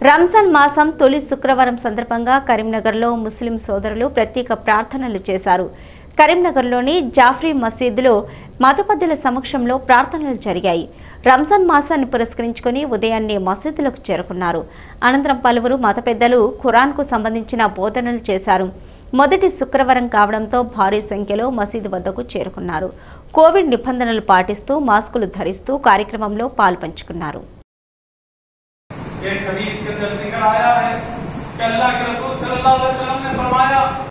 రంజాన్ మాసం తొలి శుక్రవారం సందర్భంగా కరీంనగర్లో ముస్లిం సోదరులు ప్రత్యేక ప్రార్థనలు చేశారు కరీంనగర్లోని జాఫ్రీ మసీదులో మతపద్ధుల సమక్షంలో ప్రార్థనలు జరిగాయి రంజాన్ మాసాన్ని పురస్కరించుకొని ఉదయాన్నే మసీదులకు చేరుకున్నారు అనంతరం పలువురు మత పెద్దలు ఖురాన్కు సంబంధించిన బోధనలు చేశారు మొదటి శుక్రవారం కావడంతో భారీ సంఖ్యలో మసీదు వద్దకు చేరుకున్నారు కోవిడ్ నిబంధనలు పాటిస్తూ మాస్కులు ధరిస్తూ కార్యక్రమంలో పాల్పంచుకున్నారు एक हदीस के अंदर जिक्र आया है कि अल्लाह के रसूल सल्लल्लाहु अलैहि वसल्लम ने फरमाया